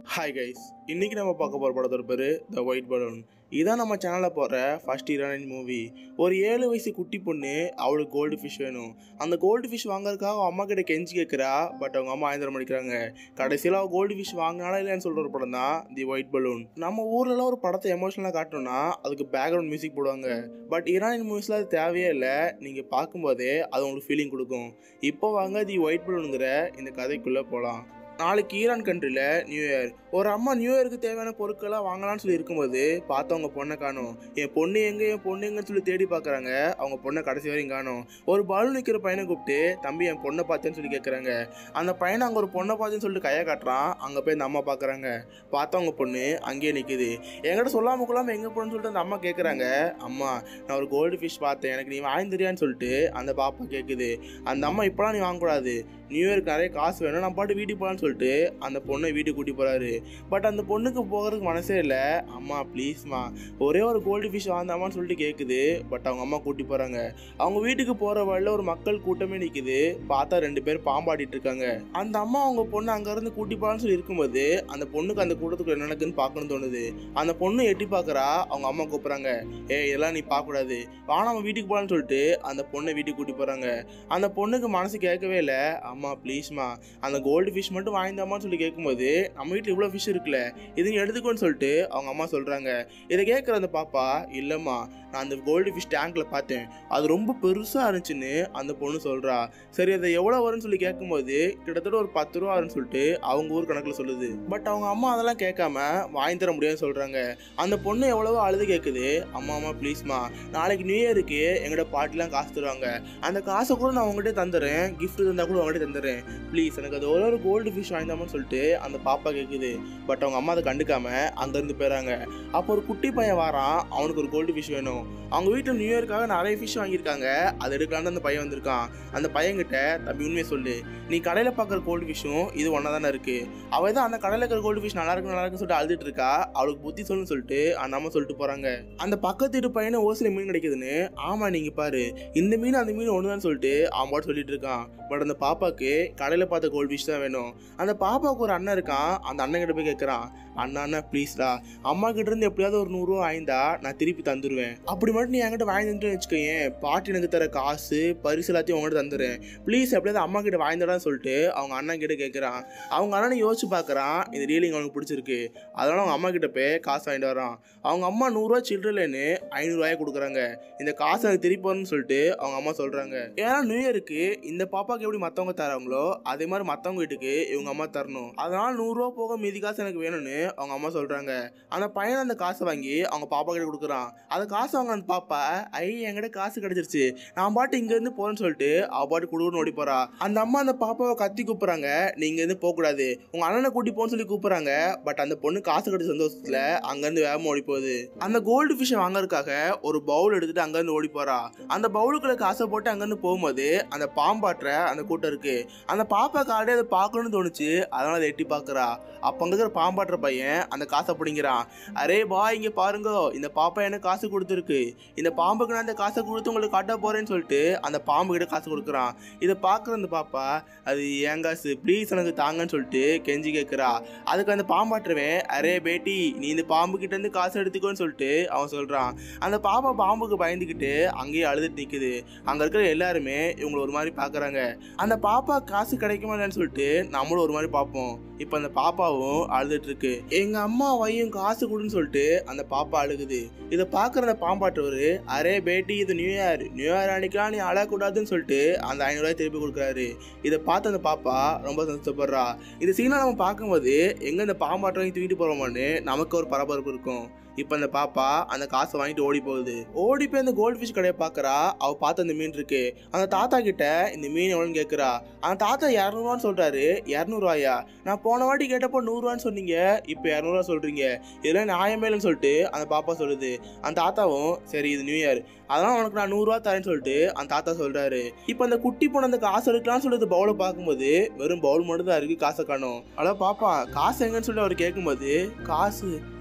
hi guys இன்னைக்கு நம்ம பார்க்க போகிற படத்தோட பேர் த ஒயிட் பலூன் இதான் நம்ம சேனலில் போகிற ஃபர்ஸ்ட் ஹீரோயின் மூவி ஒரு ஏழு வயசு குட்டி பொண்ணு அவளுக்கு கோல்டு ஃபிஷ் வேணும் அந்த கோல்டு ஃபிஷ் வாங்குறதுக்காக அவன் அம்மா கிட்ட கெஞ்சி கேட்குறா பட் அவங்க அம்மா ஆயந்திரம் பண்ணிக்கிறாங்க கடைசியில் அவள் கோல்டு ஃபிஷ் வாங்கினாலும் இல்லைன்னு சொல்கிற ஒரு படம் தான் தி ஒயிட் பலூன் நம்ம ஊர்லலாம் ஒரு படத்தை எமோஷனலாக காட்டணும்னா அதுக்கு பேக்ரவுண்ட் மியூசிக் போடுவாங்க பட் ஈரானியன் மூவிஸில் அது தேவையே இல்லை நீங்கள் பார்க்கும்போதே அது உங்களுக்கு ஃபீலிங் கொடுக்கும் இப்போ வாங்க தி ஒயிட் பலூனுங்கிற இந்த கதைக்குள்ளே போகலாம் நாளைக்கு ஈரான் கண்ட்ரியில் நியூ இயர் ஒரு அம்மா நியூ இயருக்கு தேவையான பொருட்கள்லாம் வாங்கலாம்னு சொல்லி இருக்கும்போது பார்த்து அவங்க பொண்ணை காணும் என் பொண்ணு எங்கே என் பொண்ணு எங்கன்னு சொல்லி தேடி பார்க்குறாங்க அவங்க பொண்ணை கடைசி வரையும் காணும் ஒரு பலூன் நிற்கிற பையனை கூப்பிட்டு தம்பி என் பொண்ணை பார்த்தேன்னு சொல்லி கேட்குறாங்க அந்த பையனை அங்கே ஒரு பொண்ணை பார்த்தேன்னு சொல்லிட்டு கையை காட்டுறான் அங்கே போய் இந்த அம்மா பார்க்குறாங்க பார்த்தா அவங்க பொண்ணு அங்கேயே நிற்குது என்கிட்ட சொல்லாம கொள்ளாமல் எங்கே போகணும்னு சொல்லிட்டு அந்த அம்மா கேட்குறாங்க அம்மா நான் ஒரு கோல்டு ஃபிஷ் பார்த்தேன் எனக்கு நீ வாங்கி தெரியான்னு சொல்லிட்டு அந்த பாப்பா கேட்குது அந்த அம்மா இப்போலாம் நீ வாங்கக்கூடாது நியூ இயருக்கு நிறைய காசு வேணும் நான் பாட்டு வீட்டுக்கு போகலான்னு சொல்லிட்டு அந்த பொண்ணை வீட்டுக்கு கூட்டி போகிறாரு பட் அந்த பொண்ணுக்கு போகிறதுக்கு மனசே இல்லை அம்மா ப்ளீஸ்மா ஒரே ஒரு கோல்டு ஃபிஷ் வாந்தாமான்னு சொல்லிட்டு கேட்குது பட் அவங்க அம்மா கூட்டி போகிறாங்க அவங்க வீட்டுக்கு போகிற வழியில் ஒரு மக்கள் கூட்டமே நிற்குது பார்த்தா ரெண்டு பேர் பாம்பாடிட்டு இருக்காங்க அந்த அம்மா அவங்க பொண்ணு அங்கேருந்து கூட்டி போகலான்னு சொல்லி இருக்கும்போது அந்த பொண்ணுக்கு அந்த கூட்டத்துக்கு என்ன நடக்குன்னு பார்க்கணும்னு தோணுது அந்த பொண்ணு எட்டி பார்க்குறா அவங்க அம்மா கூப்பிட்றாங்க ஏ இதெல்லாம் நீ பார்க்கக்கூடாது வா நம்ம வீட்டுக்கு போகலான்னு சொல்லிட்டு அந்த பொண்ணை வீட்டுக்கு கூட்டி போகிறாங்க அந்த பொண்ணுக்கு மனசு கேட்கவே இல்லை அம்மா ப்ளீஸ்மா அந்த கோல்டு ஃபிஷ் மட்டும் வாங்கிதாமான்னு சொல்லி கேட்கும்போது நம்ம வீட்டில் இவ்வளோ ஃபிஷ் இருக்குல்ல இது நீ எடுத்துக்கோன்னு சொல்லிட்டு அவங்க அம்மா சொல்கிறாங்க இதை கேட்குற அந்த பாப்பா இல்லைம்மா நான் அந்த கோல்டு ஃபிஷ் டேங்க்கில் பார்த்தேன் அது ரொம்ப பெருசாக இருந்துச்சுன்னு அந்த பொண்ணு சொல்கிறா சரி அதை எவ்வளோ வரும்னு சொல்லி கேட்கும்போது கிட்டத்தட்ட ஒரு பத்து ரூபா வரும்னு சொல்லிட்டு அவங்க ஊர் கணக்கில் சொல்லுது பட் அவங்க அம்மா அதெல்லாம் கேட்காம வாங்கி தர முடியாதுன்னு சொல்கிறாங்க அந்த பொண்ணு எவ்வளவோ அழுது கேட்குது அம்மா அம்மா ப்ளீஸ்மா நாளைக்கு நியூ இயருக்கு எங்களோட பாட்டிலாம் காசு தருவாங்க அந்த காசை கூட நான் உங்கள்கிட்ட தந்துடுறேன் gift தந்தால் கூட உங்கள்கிட்ட தந்துடுறேன் ப்ளீஸ் எனக்கு அது ஒரு ஒரு கோல்டு ஃபிஷ் வாங்கிதாமான்னு சொல்லிட்டு அந்த பாப்பா கேட்குது பட் அவங்க அம்மா அதை கண்டுக்காம அங்கேருந்து போயிடறாங்க அப்போ ஒரு குட்டி பையன் வாரான் அவனுக்கு ஒரு கோல்டு ஃபிஷ் வேணும் அவங்க வீட்டில் நியூ இயர்க்காக நிறைய ஃபிஷ் வாங்கியிருக்காங்க அதை எடுக்கலான்னு அந்த பையன் வந்திருக்கான் அந்த பையன்கிட்ட தம்பி உண்மையை சொல்லு நீ கடையில் பார்க்குற கோல்டு ஃபிஷ்ஷும் இது ஒன்றா தானே இருக்குது அவள் தான் அந்த கடையில் இருக்கிற கோல்டு ஃபிஷ் நல்லா இருக்கு நல்லா இருக்குன்னு சொல்லிட்டு அழுதுட்டு இருக்கா அவளுக்கு புத்தி சொல்லுன்னு சொல்லிட்டு அந்த அம்மா சொல்லிட்டு போகிறாங்க அந்த பக்கத்து வீட்டு பையனை ஓசில மீன் கிடைக்குதுன்னு ஆமாம் நீங்கள் பாரு இந்த மீன் அந்த மீன் ஒன்று தான் சொல்லிட்டு அவன் பாட்டு சொல்லிட்டு இருக்கான் பட் அந்த பாப்பாக்கு கடையில் பார்த்த கோல்டு ஃபிஷ் தான் வேணும் அந்த பாப்பாவுக்கு ஒரு அண்ணன் இருக்கான் அந்த அண்ணன் கிட்ட போய் கேட்குறான் அண்ணா அண்ணா ப்ளீஸ்டா அம்மா கிட்ட இருந்து எப்படியாவது ஒரு நூறுரூவா வாங்கிந்தா நான் திருப்பி தந்துடுவேன் அப்படி மட்டும் நீ என்கிட்ட வாங்கி தந்துட்டு வச்சுக்கோயேன் பாட்டி எனக்கு தர காசு பரிசு எல்லாத்தையும் உங்கள்கிட்ட தந்துடுறேன் ப்ளீஸ் எப்படியாவது அம்மா கிட்ட வாங்கிதான்னு சொல்லிட்டு அவங்க அண்ணன் கிட்ட கேட்குறான் அவங்க அண்ணனை யோசிச்சு பார்க்குறான் இந்த ரீலிங் அவனுக்கு பிடிச்சிருக்கு அதனால அவங்க அம்மா கிட்ட போய் காசு வாங்கிட்டு வரான் அவங்க அம்மா நூறுரூவா சில்லறலன்னு ஐநூறுரூவாயை கொடுக்குறாங்க இந்த காசு எனக்கு திருப்பி வரணும்னு சொல்லிட்டு அவங்க அம்மா சொல்கிறாங்க ஏன்னா நியூ இயருக்கு இந்த பாப்பாக்கு எப்படி மற்றவங்க தராங்களோ அதே மாதிரி மற்றவங்க வீட்டுக்கு இவங்க அம்மா தரணும் அதனால நூறுரூவா போக மீதி காசு எனக்கு வேணும்னு அவங்க அம்மா சொல்கிறாங்க அந்த பையன் அந்த காசை வாங்கி அவங்க பாப்பா கிட்ட கொடுக்குறான் அந்த காசு வாங்க அந்த பாப்பா ஐ என்கிட்ட காசு கிடைச்சிருச்சு நான் பாட்டு இங்கேருந்து போகிறேன்னு சொல்லிட்டு அவ பாட்டு குடுன்னு ஓடி போறா அந்த அம்மா அந்த பாப்பாவை கத்தி கூப்பிட்றாங்க நீ இங்கேருந்து போகக்கூடாது உங்கள் அண்ணனை கூட்டி போன்னு சொல்லி கூப்பிட்றாங்க பட் அந்த பொண்ணு காசு கிடைச்ச சந்தோஷத்தில் அங்கேருந்து வேகமாக ஓடி போகுது அந்த கோல்டு ஃபிஷ்ஷை வாங்குறதுக்காக ஒரு பவுல் எடுத்துட்டு அங்கேருந்து ஓடி போறா அந்த பவுலுக்குள்ள காசை போட்டு அங்கேருந்து போகும்போது அந்த பாம்பாட்டுற அந்த கூட்டம் இருக்கு அந்த பாப்பாக்கு ஆல்ரெடி அதை பார்க்கணும்னு தோணுச்சு அதனால அதை எட்டி பார்க்குறா அப்போ அங்கே இருக்கிற பாம்பாட்டுற பையன் அந்த காசை பிடிங்கிறான் அரே பா இங்கே பாருங்க இந்த பாப்பா எனக்கு காசு கொடுத்துருக்கு இந்த பாம்புக்கு நான் இந்த காசை கொடுத்து உங்களுக்கு காட்ட போறேன்னு சொல்லிட்டு அந்த பாம்பு கிட்ட காசு கொடுக்குறான் இதை பார்க்குற அந்த பாப்பா அது ஏன் காசு ப்ளீஸ் எனக்கு தாங்கன்னு சொல்லிட்டு கெஞ்சி கேட்குறா அதுக்கு அந்த பாம்பாட்டுறவன் அரே பேட்டி நீ இந்த பாம்பு கிட்ட இருந்து காசு எடுத்துக்கோன்னு சொல்லிட்டு அவன் சொல்றான் அந்த பாப்பா பாம்புக்கு பயந்துக்கிட்டு அங்கேயே அழுதுட்டு நிற்குது அங்கே இருக்கிற எல்லாருமே இவங்களை ஒரு மாதிரி பார்க்குறாங்க அந்த பாப்பா காசு கிடைக்குமா இல்லைன்னு சொல்லிட்டு நம்மளும் ஒரு மாதிரி பார்ப்போம் இப்போ அந்த பாப்பாவும் அழுதுட்டு இருக்கு எங்க அம்மா வையும் காசு கொடுன்னு சொல்லிட்டு அந்த பாப்பா அழுகுது இதை பார்க்குற அந்த பாம்பாட்டவர் அரே பேட்டி இது நியூ இயர் நியூ இயர் அன்னைக்கெல்லாம் நீ அழக்கூடாதுன்னு சொல்லிட்டு அந்த ஐநூறுரூவாய் திருப்பி கொடுக்குறாரு இதை பார்த்து அந்த பாப்பா ரொம்ப சந்தோஷப்படுறா இந்த சீனை நம்ம பார்க்கும்போது எங்க இந்த பாம்பாட்டை தூக்கிட்டு போறோமான்னு நமக்கு ஒரு பரபரப்பு இருக்கும் இப்போ அந்த பாப்பா அந்த காசை வாங்கிட்டு ஓடி போகுது ஓடி போய் அந்த கோல்டு ஃபிஷ் கடையை பார்க்குறா அவ பார்த்து அந்த மீன் இருக்கு அந்த தாத்தா கிட்ட இந்த மீன் எவ்வளோன்னு கேட்குறா அந்த தாத்தா இரநூறுவான்னு சொல்றாரு இரநூறுவாயா நான் போன வாட்டி கேட்டப்போ நூறுரூவான்னு சொன்னீங்க இப்போ இரநூறுவா சொல்றீங்க இதெல்லாம் நியாயமே இல்லைன்னு சொல்லிட்டு அந்த பாப்பா சொல்லுது அந்த தாத்தாவும் சரி இது நியூ இயர் அதனால உனக்கு நான் நூறுரூவா தரேன்னு சொல்லிட்டு அந்த தாத்தா சொல்றாரு இப்போ அந்த குட்டி பொண்ணு அந்த காசு எடுக்கலாம்னு சொல்லிட்டு பவுலை பார்க்கும்போது வெறும் பவுல் மட்டும் தான் இருக்கு காசை காணும் அதான் பாப்பா காசு எங்கன்னு சொல்லி அவர் கேட்கும்போது காசு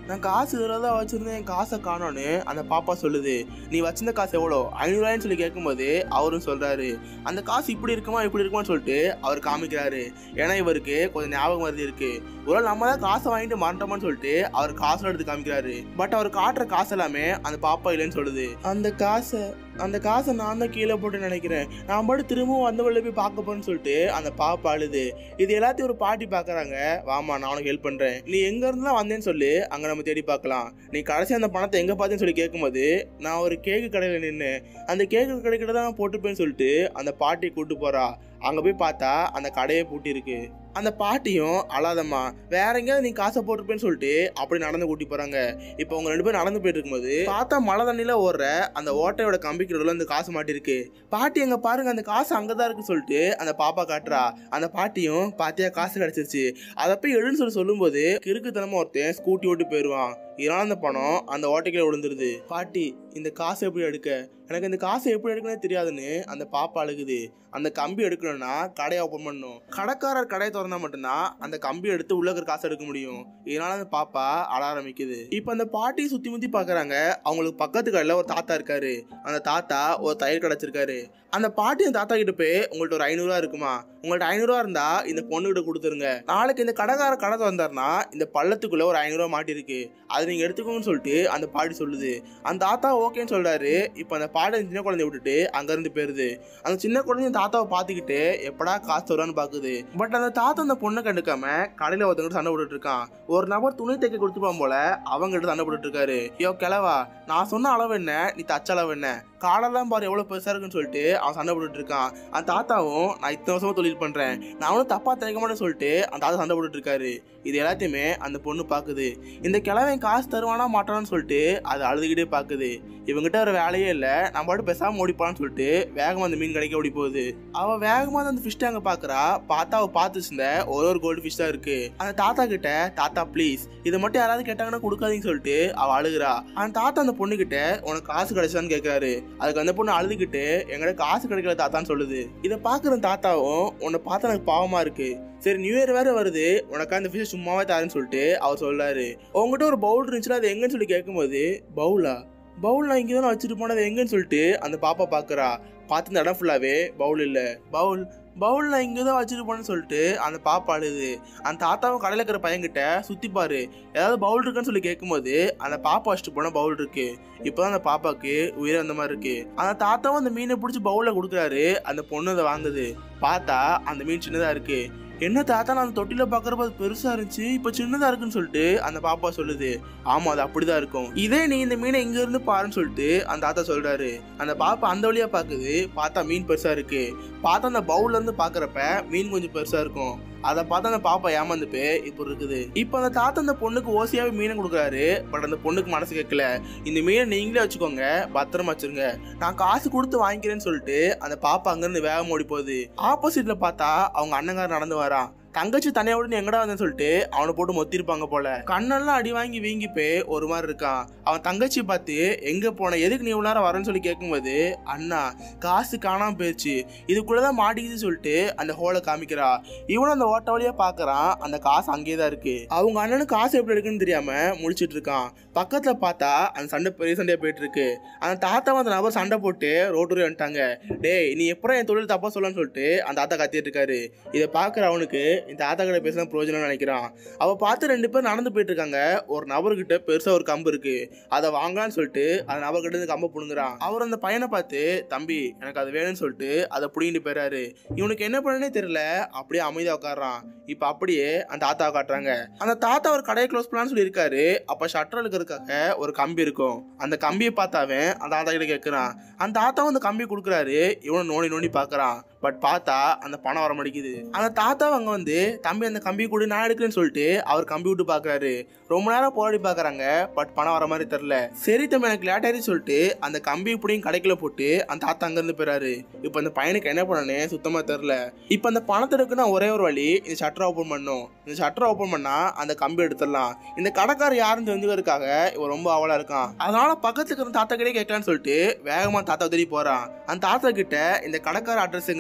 நான் காசு இதில் தான் வச்சிருந்தேன் என் காசை காணோன்னு அந்த பாப்பா சொல்லுது நீ வச்சிருந்த காசு எவ்வளோ ஐநூறுவாயின்னு சொல்லி கேட்கும்போது அவரும் சொல்றாரு அந்த காசு இப்படி இருக்குமா இப்படி இருக்குமான்னு சொல்லிட்டு அவர் காமிக்கிறாரு ஏன்னா இவருக்கு கொஞ்சம் ஞாபகம் வருது இருக்கு ஒரு நம்ம தான் காசை வாங்கிட்டு மறந்துட்டோமான்னு சொல்லிட்டு அவர் காசுல எடுத்து காமிக்கிறாரு பட் அவர் காட்டுற காசு எல்லாமே அந்த பாப்பா இல்லைன்னு சொல்லுது அந்த காசை அந்த காசை நான் தான் கீழே போட்டு நினைக்கிறேன் நான் பாட்டு திரும்பவும் வந்த வழியில போய் பார்க்க போறேன்னு சொல்லிட்டு அந்த பாப்பா அழுது இது எல்லாத்தையும் ஒரு பாட்டி பார்க்கறாங்க வாமா நான் உனக்கு ஹெல்ப் பண்றேன் நீ எங்க இருந்துலாம் வந்தேன்னு சொல்லி அங்க நம்ம தேடி பார்க்கலாம் நீ கடைசி அந்த பணத்தை எங்க பார்த்தேன்னு சொல்லி கேட்கும்போது நான் ஒரு கேக்கு கடையில் நின்று அந்த கேக்கு கடைக்கிட்ட தான் போட்டுப்பேன்னு சொல்லிட்டு அந்த பாட்டி கூட்டு போறா அங்க போய் பார்த்தா அந்த கடையே பூட்டி இருக்கு அந்த பாட்டியும் அழாதம்மா வேற எங்கேயாவது நீ காசை போட்டிருப்பேன்னு சொல்லிட்டு அப்படி நடந்து கூட்டி போறாங்க இப்போ அவங்க ரெண்டு பேரும் நடந்து போயிட்டு இருக்கும்போது பார்த்தா மழை தண்ணியில ஓடுற அந்த ஓட்டையோட கம்பிக்கு நடுவுல அந்த காசு மாட்டிருக்கு பாட்டி அங்க பாருங்க அந்த காசு அங்கதான் இருக்குன்னு சொல்லிட்டு அந்த பாப்பா காட்டுறா அந்த பாட்டியும் பாத்தியா காசு கிடைச்சிருச்சு அதை போய் எடுன்னு சொல்லி சொல்லும்போது கிறுக்குத்தனமா ஒருத்தன் ஸ்கூட்டி ஓட்டி போயிடுவான் இதனால அந்த பணம் அந்த ஓட்டைக்குள்ள விழுந்துருது பாட்டி இந்த காசை எப்படி எடுக்க எனக்கு இந்த காசை எப்படி எடுக்கணும்னே தெரியாதுன்னு அந்த பாப்பா அழுகுது அந்த கம்பி எடுக்கணும்னா கடையை ஓப்பன் பண்ணணும் கடைக்காரர் கடையை திறந்தா மட்டும்தான் அந்த கம்பி எடுத்து உள்ள இருக்கிற காசை எடுக்க முடியும் இதனால அந்த பாப்பா அழ ஆரம்பிக்குது இப்போ அந்த பாட்டி சுத்தி முத்தி பாக்குறாங்க அவங்களுக்கு பக்கத்து கடையில ஒரு தாத்தா இருக்காரு அந்த தாத்தா ஒரு தயிர் கடை வச்சிருக்காரு அந்த பாட்டி அந்த தாத்தா கிட்ட போய் உங்கள்ட்ட ஒரு ஐநூறுரூவா இருக்குமா உங்கள்ட்ட ஐநூறுரூவா இருந்தா இந்த பொண்ணுகிட்ட கொடுத்துருங்க நாளைக்கு இந்த கடைக்கார கடை வந்தாருன்னா இந்த பள்ளத்துக்குள்ள ஒரு ஐநூறுரூவா மாட்டிருக்கு அதை நீங்க எடுத்துக்கோங்கன்னு சொல்லிட்டு அந்த பாட்டி சொல்லுது அந்த தாத்தா ஓகேன்னு சொல்றாரு இப்போ அந்த பாட்டி அந்த சின்ன குழந்தைய விட்டுட்டு அங்கிருந்து போயிருது அந்த சின்ன குழந்தை அந்த தாத்தாவை பார்த்துக்கிட்டு எப்படா காசு வருவான்னு பாக்குது பட் அந்த தாத்தா அந்த பொண்ணை கண்டுக்காம கடையில ஒருத்தவங்க சண்டை போட்டுட்டு இருக்கான் ஒரு நபர் துணி தைக்க கொடுத்துப்பான் போல அவங்க கிட்ட சண்டை போட்டுட்டு இருக்காரு யோ கிழவா நான் சொன்ன அளவு என்ன நீ தச்ச அளவு என்ன காலெல்லாம் பாரு எவ்வளவு பெருசா இருக்குன்னு சொல்லிட்டு அவன் சண்டை போட்டுட்டு இருக்கான் அந்த தாத்தாவும் நான் இத்தனை வருஷமா தொழில் பண்றேன் நான் ஒன்றும் தப்பா தைக்க மாட்டேன்னு சொல்லிட்டு அந்த தாத்தா சண்டை போட்டுட்டு இருக்காரு இது எல்லாத்தையுமே அந்த பொண்ணு பாக்குது இந்த கிழவன் காசு தருவானா மாட்டானான்னு சொல்லிட்டு அது அழுதுகிட்டே பாக்குது இவங்கிட்ட ஒரு வேலையே இல்லை நம்ம பாட்டு பேசாம ஓடிப்பான்னு சொல்லிட்டு வேகமா அந்த மீன் கடைக்கு ஓடி போகுது அவ வேகமா அந்த ஃபிஷ் டேங்க பாக்குறா பார்த்தா அவ பார்த்து வச்சிருந்த ஒரு ஒரு கோல்டு ஃபிஷ் தான் இருக்கு அந்த தாத்தா கிட்ட தாத்தா ப்ளீஸ் இதை மட்டும் யாராவது கேட்டாங்கன்னா கொடுக்காதீங்கன்னு சொல்லிட்டு அவ அழுகுறா அந்த தாத்தா அந்த பொண்ணு கிட்ட உனக்கு காசு கிடைச்சான்னு கேட்கறாரு அதுக்கு அந்த பொண்ணு அழுதுகிட்டு எங்கிட்ட காசு கிடைக்கல தாத்தான்னு சொல்லுது இதை பாக்குற தாத்தாவும் உன்னை பார்த்தா எனக்கு பாவமா இருக்கு சரி நியூ இயர் வேற வருது உனக்கு அந்த ஃபிஷ் சும்மாவே தரேன்னு சொல்லிட்டு அவர் சொல்றாரு உங்ககிட்ட ஒரு பவுல் இருந்துச்சுன்னா அது எங்கன்னு சொல்லி கேட்கும்போது பவுலா பவுல் நான் இங்கே தான் வச்சுட்டு போனது எங்கன்னு சொல்லிட்டு அந்த பாப்பா பார்க்குறா பார்த்து இந்த இடம் ஃபுல்லாகவே பவுல் இல்லை பவுல் பவுல் நான் இங்கே தான் வச்சுட்டு போனேன்னு சொல்லிட்டு அந்த பாப்பா அழுது அந்த தாத்தாவும் கடையில் இருக்கிற பையன்கிட்ட சுற்றி பாரு ஏதாவது பவுல் இருக்குன்னு சொல்லி கேட்கும்போது அந்த பாப்பா வச்சுட்டு போன பவுல் இருக்கு இப்போதான் அந்த பாப்பாக்கு உயிர் அந்த மாதிரி இருக்கு அந்த தாத்தாவும் அந்த மீனை பிடிச்சி பவுலில் கொடுக்குறாரு அந்த பொண்ணு அதை வாங்குது பார்த்தா அந்த மீன் சின்னதாக இருக்கு என்ன தாத்தா நான் அந்த தொட்டில பாக்குறப்ப அது பெருசா இருந்துச்சு இப்ப சின்னதா இருக்குன்னு சொல்லிட்டு அந்த பாப்பா சொல்லுது ஆமா அது அப்படிதான் இருக்கும் இதே நீ இந்த மீனை இங்க இருந்து பாருன்னு சொல்லிட்டு அந்த தாத்தா சொல்றாரு அந்த பாப்பா அந்த வழியா பாக்குது பார்த்தா மீன் பெருசா இருக்கு பார்த்தா அந்த பவுல்ல இருந்து பாக்குறப்ப மீன் கொஞ்சம் பெருசா இருக்கும் அதை பார்த்து அந்த பாப்பா ஏமாந்து போய் இப்போ இருக்குது இப்போ அந்த தாத்தா அந்த பொண்ணுக்கு ஓசியாவே மீனை கொடுக்குறாரு பட் அந்த பொண்ணுக்கு மனசு கேட்கல இந்த மீனை நீங்களே வச்சுக்கோங்க பத்திரமா வச்சிருங்க நான் காசு கொடுத்து வாங்கிக்கிறேன்னு சொல்லிட்டு அந்த பாப்பா அங்கிருந்து வேகம் ஓடி போகுது ஆப்போசிட்ல பார்த்தா அவங்க அண்ணங்கார நடந்து வரான் தங்கச்சி தனியா விட நீ எங்கடா வந்தேன்னு சொல்லிட்டு அவனை போட்டு மொத்திருப்பாங்க போல கண்ணெல்லாம் அடி வாங்கி வீங்கி போய் ஒரு மாதிரி இருக்கான் அவன் தங்கச்சி பார்த்து எங்க போன எதுக்கு நீ இவ்வளவு நேரம் வரேன்னு சொல்லி கேட்கும்போது அண்ணா காசு காணாம போயிடுச்சு இதுக்குள்ளதான் மாட்டிக்குதுன்னு சொல்லிட்டு அந்த ஹோலை காமிக்கிறா இவனும் அந்த ஓட்ட வழியா பாக்குறான் அந்த காசு அங்கேயே தான் இருக்கு அவங்க அண்ணனுக்கு காசு எப்படி இருக்குன்னு தெரியாம முழிச்சிட்டு இருக்கான் பக்கத்துல பார்த்தா அந்த சண்டை பெரிய சண்டையா போயிட்டு இருக்கு அந்த தாத்தா அந்த நபர் சண்டை போட்டு ரோட்டு வந்துட்டாங்க டேய் நீ எப்பறம் என் தொழில் தப்பா சொல்லலாம்னு சொல்லிட்டு அந்த தாத்தா கத்திட்டு இருக்காரு இதை பாக்குற அவனுக்கு இந்த தாத்தா கிட்ட பேசினா பிரயோஜனம் நினைக்கிறான் அவ பார்த்து ரெண்டு பேர் நடந்து போயிட்டு இருக்காங்க ஒரு நபர்கிட்ட பெருசா ஒரு கம்பு இருக்கு அதை வாங்கலாம்னு சொல்லிட்டு அந்த நபர்கிட்ட இருந்து கம்பை புடுங்குறான் அவர் அந்த பையனை பார்த்து தம்பி எனக்கு அது வேணும்னு சொல்லிட்டு அதை புடிங்கிட்டு போயிறாரு இவனுக்கு என்ன பண்ணனே தெரியல அப்படியே அமைதியா உட்காடுறான் இப்ப அப்படியே அந்த தாத்தா காட்டுறாங்க அந்த தாத்தா ஒரு கடையை க்ளோஸ் பண்ணலாம்னு சொல்லி இருக்காரு அப்ப ஷட்டர் இருக்கிறதுக்காக ஒரு கம்பி இருக்கும் அந்த கம்பியை பார்த்தாவே அந்த தாத்தா கிட்ட கேட்கறான் அந்த தாத்தாவும் அந்த கம்பி கொடுக்குறாரு இவனும் நோண்டி நோண்டி பார்க்கறான் பட் பார்த்தா அந்த பணம் வர மாட்டேங்குது அந்த தாத்தாவும் அங்க வந்து தம்பி அந்த கம்பி கூட நான் எடுக்கிறேன்னு சொல்லிட்டு அவர் கம்பி விட்டு பாக்குறாரு ரொம்ப நேரம் போராடி பாக்குறாங்க பட் பணம் வர மாதிரி தெரியல சரி தம்பி எனக்கு லேட் ஆயிடுச்சு சொல்லிட்டு அந்த கம்பி இப்படியும் கடைக்குள்ள போட்டு அந்த தாத்தா அங்க இருந்து போறாரு இப்போ அந்த பையனுக்கு என்ன பண்ணனே சுத்தமா தெரியல இப்போ அந்த பணத்தை எடுக்குன்னா ஒரே ஒரு வழி இந்த ஷட்டர் ஓப்பன் பண்ணும் இந்த ஷட்டர் ஓப்பன் பண்ணா அந்த கம்பி எடுத்துடலாம் இந்த கடைக்காரர் யாருன்னு தெரிஞ்சுக்கிறதுக்காக இவன் ரொம்ப அவலா இருக்கான் அதனால பக்கத்துல இருக்கிற தாத்தா கிட்டே கேட்கலான்னு சொல்லிட்டு வேகமா தாத்தா தேடி போறான் அந்த தாத்தா கிட்ட இந்த கடைக்கார அட்ரஸ் எங்க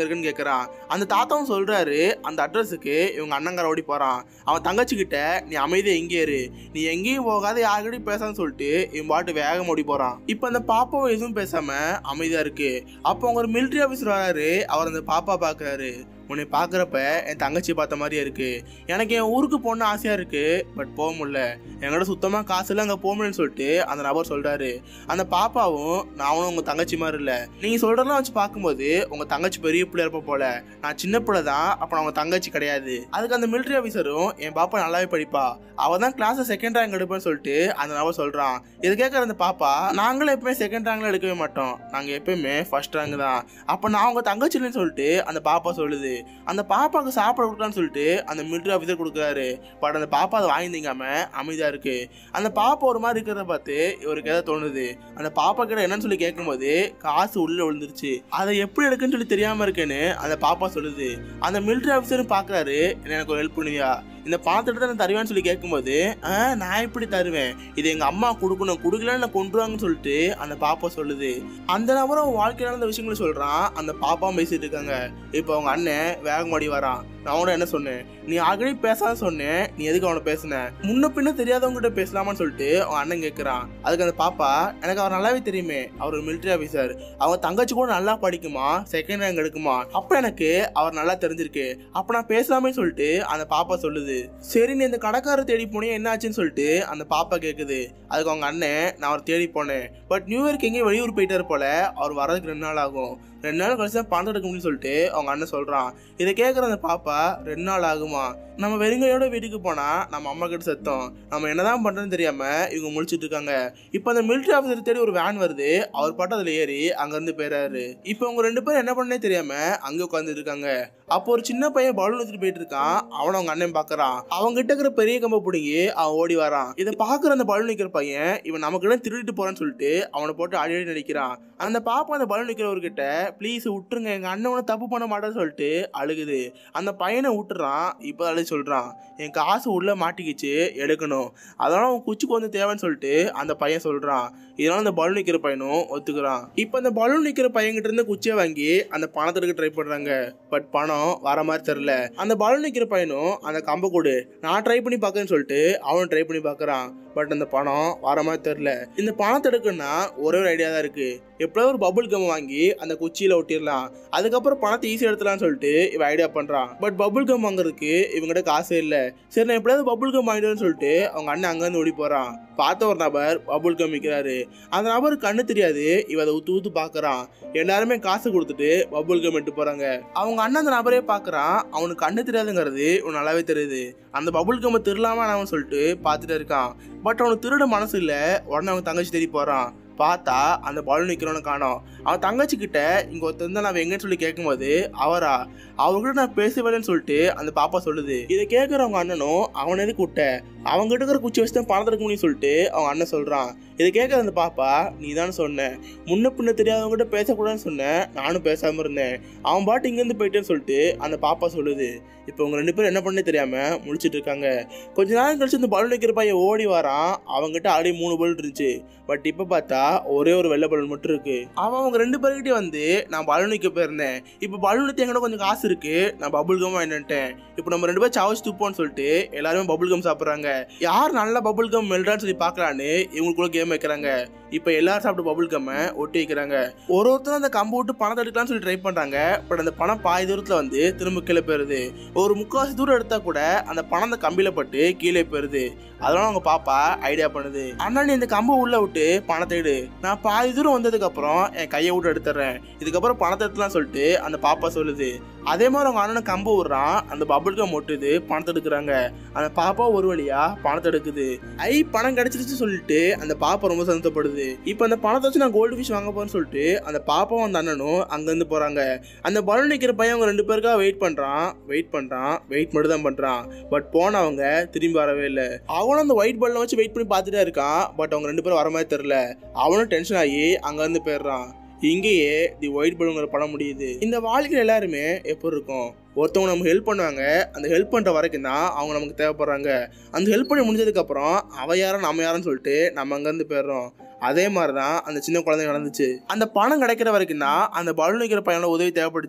இருக்குன்னு கேட்குறான் அந்த தாத்தாவும் சொல்றாரு அந்த அட்ரஸுக்கு இவங்க அண்ணங்கார ஓடி போறான் அவன் தங்கச்சி கிட்ட நீ அமைதியா இங்கே இரு நீ எங்கேயும் போகாத யாருக்கிட்டையும் பேசான்னு சொல்லிட்டு இவன் பாட்டு வேகம் ஓடி போறான் இப்போ அந்த பாப்பாவும் எதுவும் பேசாம அமைதியா இருக்கு அப்போ அவங்க ஒரு மிலிட்ரி ஆஃபீஸர் வராரு அவர் அந்த பாப்பா பார்க்கறாரு உன்னை பார்க்குறப்ப என் தங்கச்சி பார்த்த மாதிரியே இருக்கு எனக்கு என் ஊருக்கு போகணும்னு ஆசையாக இருக்கு பட் போக முடியல என்கிட்ட சுத்தமாக காசு இல்லை அங்கே போக முடியலன்னு சொல்லிட்டு அந்த நபர் சொல்கிறாரு அந்த பாப்பாவும் நானும் உங்கள் தங்கச்சி மாதிரி இல்லை நீங்கள் சொல்கிறதெல்லாம் வச்சு பார்க்கும்போது உங்கள் தங்கச்சி பெரிய பிள்ளை இருப்ப போல நான் சின்ன பிள்ளை தான் அப்போ நான் உங்கள் தங்கச்சி கிடையாது அதுக்கு அந்த மிலிட்ரி ஆஃபீஸரும் என் பாப்பா நல்லாவே படிப்பா அவள் தான் கிளாஸில் செகண்ட் ரேங்க் எடுப்பேன்னு சொல்லிட்டு அந்த நபர் சொல்கிறான் இது கேட்குற அந்த பாப்பா நாங்களும் எப்பவுமே செகண்ட் ரேங்க்ல எடுக்கவே மாட்டோம் நாங்கள் எப்பயுமே ஃபர்ஸ்ட் ரேங்க் தான் அப்போ நான் உங்கள் தங்கச்சின்னு சொல்லிட்டு அந்த பாப்பா சொல்லுது அந்த பாப்பாவுக்கு சாப்பிட கொடுக்கலான்னு சொல்லிட்டு அந்த மிலிட்ரி ஆஃபீஸர் கொடுக்குறாரு பட் அந்த பாப்பா அதை வாங்கிந்தீங்காம அமைதியாக இருக்கு அந்த பாப்பா ஒரு மாதிரி இருக்கிறத பார்த்து இவருக்கு எதாவது தோணுது அந்த பாப்பா கிட்ட என்னன்னு சொல்லி கேட்கும்போது காசு உள்ள விழுந்துருச்சு அதை எப்படி எடுக்குன்னு சொல்லி தெரியாம இருக்கேன்னு அந்த பாப்பா சொல்லுது அந்த மிலிட்ரி ஆஃபீஸரும் பார்க்குறாரு எனக்கு ஒரு ஹெல்ப் பண்ணுவியா இந்த பணத்தை எடுத்து நான் தருவேன்னு சொல்லி கேட்கும்போது ஆ நான் எப்படி தருவேன் இது எங்க அம்மா கொடுக்கணும் கொடுக்கலன்னு நான் கொண்டுருவாங்கன்னு சொல்லிட்டு அந்த பாப்பா சொல்லுது அந்த நபரும் அவன் வாழ்க்கையில நடந்த விஷயங்களை சொல்றான் அந்த பாப்பாவும் பேசிட்டு இருக்காங்க இப்போ அவங்க அண்ணன் வேகமாடி வரான் நான் அவனை என்ன சொன்னேன் நீ ஆல்ரெடி பேசாத சொன்னேன் நீ எதுக்கு அவனை பேசுன முன்ன பின்ன தெரியாதவங்ககிட்ட பேசலாமான்னு சொல்லிட்டு அவன் அண்ணன் கேட்குறான் அதுக்கு அந்த பாப்பா எனக்கு அவர் நல்லாவே தெரியுமே அவர் ஒரு மிலிட்ரி ஆஃபீஸர் அவங்க தங்கச்சி கூட நல்லா படிக்குமா செகண்ட் ரேங்க் எடுக்குமா அப்போ எனக்கு அவர் நல்லா தெரிஞ்சிருக்கு அப்போ நான் பேசலாமே சொல்லிட்டு அந்த பாப்பா சொல்லுது சரி நீ இந்த கடைக்காரர் தேடி போனே என்ன ஆச்சுன்னு சொல்லிட்டு அந்த பாப்பா கேட்குது அதுக்கு அவங்க அண்ணன் நான் அவர் தேடி போனேன் பட் நியூ இயர்க்கு எங்கேயும் வெளியூர் போயிட்டாரு போல அவர் வரதுக்கு ரெண்டு நாள் ஆகும் ரெண்டு நாள் கழிச்சு தான் பணம் எடுக்க முடியும்னு சொல்லிட்டு அவங்க அண்ணன் சொல்கிறான் இதை கேட்குற அந்த பாப்பா ரெண்டு நாள் ஆகுமா நம்ம வெறுங்கையோட வீட்டுக்கு போனால் நம்ம அம்மா கிட்ட சத்தம் நம்ம என்னதான் பண்ணுறதுன்னு தெரியாமல் இவங்க முழிச்சிட்டு இருக்காங்க இப்போ அந்த மிலிட்ரி ஆஃபீஸர் தேடி ஒரு வேன் வருது அவர் பாட்டு அதில் ஏறி அங்கேருந்து போயிறாரு இப்போ அவங்க ரெண்டு பேரும் என்ன பண்ணே தெரியாமல் அங்கே உட்காந்துட்டு இருக்காங்க அப்போ ஒரு சின்ன பையன் பலூன் வச்சுட்டு போயிட்டு இருக்கான் அவனை அவங்க அண்ணன் பார்க்கறான் அவங்க கிட்ட இருக்கிற பெரிய கம்பை பிடிங்கி அவன் ஓடி வரான் இதை பார்க்குற அந்த பலூன் நிற்கிற பையன் இவன் நமக்கு இடம் திருடிட்டு போறான்னு சொல்லிட்டு அவனை போட்டு அடி அடி நடிக்கிறான் அந்த பாப்பா அந்த பலூன் நிற்கிறவர்கிட்ட ப்ளீஸ் விட்டுருங்க எங்கள் அண்ணன் உன தப்பு பண்ண மாட்டேன்னு சொல்லிட்டு அழுகுது அந்த பையனை விட்டுறான் இப்போ அழுது சொல்கிறான் என் காசு உள்ளே மாட்டிக்கிச்சு எடுக்கணும் அதனால அவன் குச்சிக்கு வந்து தேவைன்னு சொல்லிட்டு அந்த பையன் சொல்கிறான் இதனால அந்த பலூன் நிற்கிற பையனும் ஒத்துக்கிறான் இப்போ அந்த பலூன் நிற்கிற பையன்கிட்ட இருந்து குச்சியை வாங்கி அந்த பணத்தை எடுக்க ட்ரை பண்ணுறாங்க பட் பணம் வர மாதிரி தெரில அந்த பலூன் நிற்கிற பையனும் அந்த கம்பை கொடு நான் ட்ரை பண்ணி பார்க்கறேன்னு சொல்லிட்டு அவனும் ட்ரை பண்ணி பார்க்கறான் பட் அந்த பணம் வர மாதிரி தெரில இந்த பணத்தை எடுக்கணும்னா ஒரே ஒரு ஐடியா தான் இருக்கு எப்படியாவது ஒரு பபுள் கம் வாங்கி அந்த குச்சியில ஒட்டிடலாம் அதுக்கப்புறம் பணத்தை ஈஸியாக எடுத்துலாம்னு சொல்லிட்டு இவன் ஐடியா பண்றான் பட் பபுள் கம் வாங்குறதுக்கு இவங்ககிட்ட காசே இல்லை சரி நான் எப்படியாவது பபுள் கம் வாங்கிடுவேன்னு சொல்லிட்டு அவங்க அண்ணன் அங்கேருந்து ஓடி போறான் பார்த்த ஒரு நபர் பபுள் கம் விற்கிறாரு அந்த நபருக்கு கண்ணு தெரியாது இவன் அதை ஊத்து ஊத்து பார்க்கறான் எல்லாருமே காசு கொடுத்துட்டு பபுள் கம் எடுத்து போறாங்க அவங்க அண்ணன் அந்த நபரே பார்க்கறான் அவனுக்கு கண்ணு தெரியாதுங்கிறது இவன் நல்லாவே தெரியுது அந்த பபுள் கம்மை திருடலாமா அவன் சொல்லிட்டு பார்த்துட்டு இருக்கான் பட் அவனுக்கு திருட மனசு இல்லை உடனே அவன் தங்கச்சி தேடி போறான் பார்த்தா அந்த பலூன் நிற்கிறவனு காணோம் அவன் தங்கச்சி கிட்ட இங்க ஒருத்தர் இருந்தா நான் எங்கன்னு சொல்லி கேட்கும்போது அவரா அவங்ககிட்ட நான் பேசவேலன்னு சொல்லிட்டு அந்த பாப்பா சொல்லுது இதை கேட்குறவங்க அண்ணனும் அவன் எதுக்கு விட்ட அவங்க கிட்ட இருக்கிற குச்சி வச்சு தான் பணத்தை எடுக்க முடியும்னு சொல்லிட்டு அவன் அண்ணன் சொல்றான் இதை கேட்குற அந்த பாப்பா நீ தான் சொன்ன முன்ன பின்ன தெரியாதவங்ககிட்ட பேசக்கூடாதுன்னு சொன்னேன் நானும் பேசாம இருந்தேன் அவன் பாட்டு இங்கேருந்து போயிட்டேன்னு சொல்லிட்டு அந்த பாப்பா சொல்லுது இப்போ உங்க ரெண்டு பேரும் என்ன பண்ணே தெரியாம முழிச்சிட்டு இருக்காங்க கொஞ்ச நேரம் கழிச்சு இந்த பலூன் வைக்கிற பையன் ஓடி வரான் அவங்ககிட்ட ஆடி மூணு பலூன் இருந்துச்சு பட் இப்போ பார்த்தா ஒரே ஒரு வெள்ளை பலூன் மட்டும் இருக்கு அவன் அவங்க ரெண்டு பேர்கிட்டயே வந்து நான் பலூன் வைக்க போயிருந்தேன் இப்போ பலூன் வைத்து என்கிட்ட கொஞ்சம் காசு இருக்கு நான் பபுள் கம் வாங்கிட்டேன் இப்போ நம்ம ரெண்டு பேரும் சாவச்சு துப்போம்னு சொல்லிட்டு எல்லாருமே பபுள் கம் சாப்பிட்றாங்க யார் நல்ல பபுள் கம் மெல்றான்னு சொல்லி பார்க்கலான்னு இவங்களுக்குள்ள கேம் வைக்கிறாங்க இப்போ எல்லாரும் சாப்பிட்டு பபுள் கம்மை ஒட்டி வைக்கிறாங்க ஒரு ஒருத்தரும் அந்த கம்பு விட்டு பணத்தை எடுக்கலாம்னு சொல்லி ட்ரை பண்றாங்க பட் அந்த பணம் பாதி தூரத்தில் வந்து திரும்ப கீழே போயிருது ஒரு முக்கால்வாசி தூரம் எடுத்தா கூட அந்த பணம் அந்த கம்பியில பட்டு கீழே போயிருது அதனால அவங்க பாப்பா ஐடியா பண்ணுது அண்ணா நீ இந்த கம்பை உள்ள விட்டு பணத்தை எடு நான் பாதி தூரம் வந்ததுக்கு அப்புறம் என் கையை விட்டு எடுத்துறேன் இதுக்கப்புறம் பணத்தை எடுத்துலாம் சொல்லிட்டு அந்த பாப்பா சொல்லுது அதே மாதிரி அவங்க அண்ணனை கம்பு விடுறான் அந்த பபுள் கம் ஒட்டுது பணத்தை எடுக்கிறாங்க அந்த பாப்பா ஒரு வழியா பணத்தை எடுக்குது ஐ பணம் கிடைச்சிருச்சு சொல்லிட்டு அந்த பாப்பா ரொம்ப சந்தோஷப்படுது இப்போ அந்த பணத்தை வச்சு நான் கோல்டு ஃபிஷ் வாங்க போறேன்னு சொல்லிட்டு அந்த பாப்பாவும் அந்த அண்ணனும் அங்கேருந்து போறாங்க அந்த பலூன் நிற்கிற பையன் அவங்க ரெண்டு பேருக்காக வெயிட் பண்றான் வெயிட் பண்றான் வெயிட் மட்டும் தான் பண்றான் பட் போனவங்க திரும்பி வரவே இல்லை அவனும் அந்த ஒயிட் பலூனை வச்சு வெயிட் பண்ணி பார்த்துட்டே இருக்கான் பட் அவங்க ரெண்டு பேரும் வர மாதிரி தெரில அவனும் டென்ஷன் ஆகி அங்கேருந்து போயிடுறான் இங்கேயே தி ஒயிட் பலூன்கிற படம் முடியுது இந்த வாழ்க்கையில் எல்லாருமே எப்படி இருக்கும் ஒருத்தவங்க நமக்கு ஹெல்ப் பண்ணுவாங்க அந்த ஹெல்ப் பண்ணுற வரைக்கும் தான் அவங்க நமக்கு தேவைப்படுறாங்க அந்த ஹெல்ப் பண்ணி முடிஞ்சதுக்கப்புறம் அவ யாரும் நம்ம யாருன்னு சொல்லிட்டு நம்ம அங்கேருந்து போயிடுறோம் அதே மாதிரி தான் அந்த சின்ன குழந்தை நடந்துச்சு அந்த பணம் கிடைக்கிற வரைக்கும் தான் அந்த பலூன் வைக்கிற பையனோட உதவி தேவைப்படுச்சு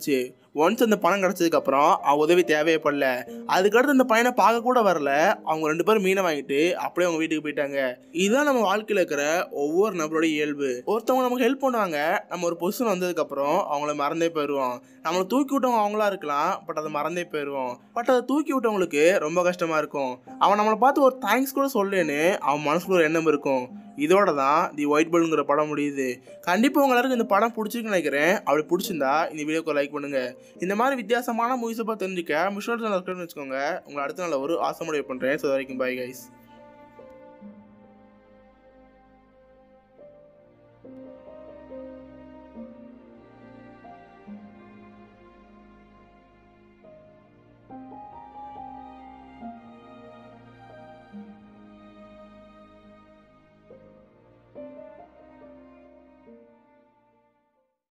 ஒன்ஸ் அந்த பணம் கிடச்சதுக்கப்புறம் அவன் உதவி தேவையே படல அதுக்கடுத்து அந்த பையனை பார்க்க கூட வரல அவங்க ரெண்டு பேரும் மீனை வாங்கிட்டு அப்படியே அவங்க வீட்டுக்கு போயிட்டாங்க இதுதான் நம்ம வாழ்க்கையில் இருக்கிற ஒவ்வொரு நபரோட இயல்பு ஒருத்தவங்க நமக்கு ஹெல்ப் பண்ணுவாங்க நம்ம ஒரு பொசிஷன் வந்ததுக்கப்புறம் அவங்கள மறந்தே போயிடுவோம் நம்மளை தூக்கி விட்டவங்க அவங்களா இருக்கலாம் பட் அதை மறந்தே போயிடுவோம் பட் அதை தூக்கி விட்டவங்களுக்கு ரொம்ப கஷ்டமா இருக்கும் அவன் நம்மளை பார்த்து ஒரு தேங்க்ஸ் கூட சொல்லேன்னு அவன் மனசுக்குள்ள ஒரு எண்ணம் இருக்கும் இதோட தான் தி ஒயிட் பல்லுங்கிற படம் முடியுது கண்டிப்பாக உங்க எல்லாருக்கும் இந்த படம் பிடிச்சிருக்குன்னு நினைக்கிறேன் அப்படி பிடிச்சிருந்தா இந்த வீடியோக்கு லைக் பண்ணுங்க இந்த மாதிரி வித்தியாசமான மூவிஸை பார்த்து தெரிஞ்சுக்க மிஷோர் சேனல் வச்சுக்கோங்க உங்களை அடுத்த நாள் ஒரு ஆசை முடிவு பண்ணுறேன் ஸோ வரைக்கும் பை கைஸ்